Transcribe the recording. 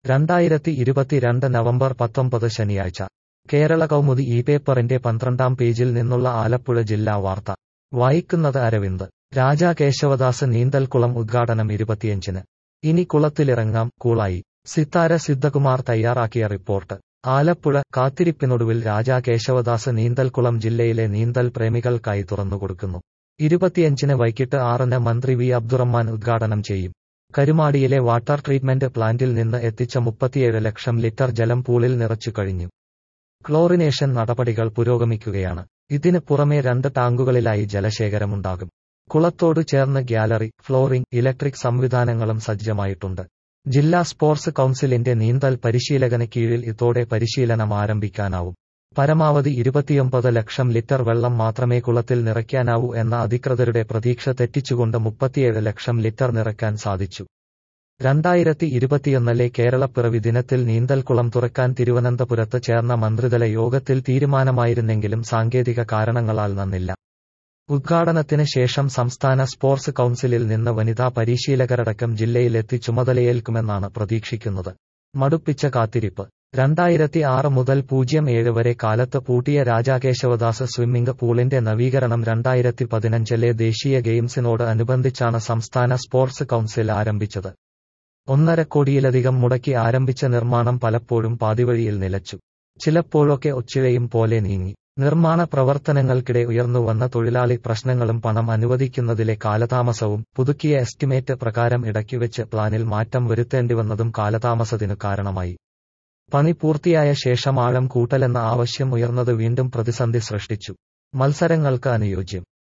രണ്ടായിരത്തി ഇരുപത്തിരണ്ട് നവംബർ പത്തൊമ്പത് ശനിയാഴ്ച കേരള കൗമുദി ഈ പേപ്പറിന്റെ പന്ത്രണ്ടാം പേജിൽ നിന്നുള്ള ആലപ്പുഴ ജില്ലാ വാർത്ത വായിക്കുന്നത് അരവിന്ദ് രാജാ കേശവദാസ് നീന്തൽക്കുളം ഉദ്ഘാടനം ഇരുപത്തിയഞ്ചിന് ഇനി കുളത്തിലിറങ്ങാം കൂളായി സിത്താര സിദ്ധകുമാർ തയ്യാറാക്കിയ റിപ്പോർട്ട് ആലപ്പുഴ കാത്തിരിപ്പിനൊടുവിൽ രാജാ കേശവദാസ് നീന്തൽക്കുളം ജില്ലയിലെ നീന്തൽ പ്രേമികൾക്കായി തുറന്നുകൊടുക്കുന്നു ഇരുപത്തിയഞ്ചിന് വൈകിട്ട് ആറിന് മന്ത്രി വി അബ്ദുറഹ്മാൻ ഉദ്ഘാടനം ചെയ്യും കരുമാടിയിലെ വാട്ടർ ട്രീറ്റ്മെന്റ് പ്ലാന്റിൽ നിന്ന് എത്തിച്ച മുപ്പത്തിയേഴ് ലക്ഷം ലിറ്റർ ജലം പൂളിൽ നിറച്ചു കഴിഞ്ഞു ക്ലോറിനേഷൻ നടപടികൾ പുരോഗമിക്കുകയാണ് ഇതിന് പുറമെ രണ്ട് ടാങ്കുകളിലായി ജലശേഖരമുണ്ടാകും കുളത്തോട് ചേർന്ന് ഗ്യാലറി ഫ്ലോറിംഗ് ഇലക്ട്രിക് സംവിധാനങ്ങളും സജ്ജമായിട്ടുണ്ട് ജില്ലാ സ്പോർട്സ് കൌൺസിലിന്റെ നീന്തൽ പരിശീലകന് കീഴിൽ ഇതോടെ പരിശീലനം ആരംഭിക്കാനാവും പരമാവധി ഇരുപത്തിയൊമ്പത് ലക്ഷം ലിറ്റർ വെള്ളം മാത്രമേ കുളത്തിൽ നിറയ്ക്കാനാവൂ എന്ന അധികൃതരുടെ പ്രതീക്ഷ തെറ്റിച്ചുകൊണ്ട് മുപ്പത്തിയേഴ് ലക്ഷം ലിറ്റർ നിറയ്ക്കാൻ സാധിച്ചു രണ്ടായിരത്തി ഇരുപത്തിയൊന്നിലെ കേരളപ്പിറവി ദിനത്തിൽ നീന്തൽക്കുളം തുറക്കാൻ തിരുവനന്തപുരത്ത് ചേർന്ന മന്ത്രിതല യോഗത്തിൽ തീരുമാനമായിരുന്നെങ്കിലും സാങ്കേതിക കാരണങ്ങളാൽ നന്നില്ല ഉദ്ഘാടനത്തിന് ശേഷം സംസ്ഥാന സ്പോർട്സ് കൌൺസിലിൽ നിന്ന് വനിതാ പരിശീലകരടക്കം ജില്ലയിലെത്തി ചുമതലയേൽക്കുമെന്നാണ് പ്രതീക്ഷിക്കുന്നത് മടുപ്പിച്ച കാത്തിരിപ്പ് രണ്ടായിരത്തി ആറ് മുതൽ പൂജ്യം ഏഴ് വരെ കാലത്ത് പൂട്ടിയ രാജാകേശവദാസ് സ്വിമ്മിംഗ് പൂളിന്റെ നവീകരണം രണ്ടായിരത്തി പതിനഞ്ചിലെ ദേശീയ ഗെയിംസിനോട് അനുബന്ധിച്ചാണ് സംസ്ഥാന സ്പോർട്സ് കൌൺസിൽ ആരംഭിച്ചത് ഒന്നര കോടിയിലധികം മുടക്കി ആരംഭിച്ച നിർമ്മാണം പലപ്പോഴും പാതിവഴിയിൽ നിലച്ചു ചിലപ്പോഴൊക്കെ ഒച്ചിഴയും പോലെ നീങ്ങി നിർമ്മാണ പ്രവർത്തനങ്ങൾക്കിടെ ഉയർന്നുവന്ന തൊഴിലാളി പ്രശ്നങ്ങളും പണം അനുവദിക്കുന്നതിലെ കാലതാമസവും പുതുക്കിയ എസ്റ്റിമേറ്റ് പ്രകാരം ഇടയ്ക്കുവെച്ച് പ്ലാനിൽ മാറ്റം വരുത്തേണ്ടിവന്നതും കാലതാമസത്തിനു കാരണമായി പണി പൂർത്തിയായ ശേഷം ആഴം കൂട്ടലെന്ന ആവശ്യം ഉയർന്നത് വീണ്ടും പ്രതിസന്ധി സൃഷ്ടിച്ചു മത്സരങ്ങൾക്ക് അനുയോജ്യം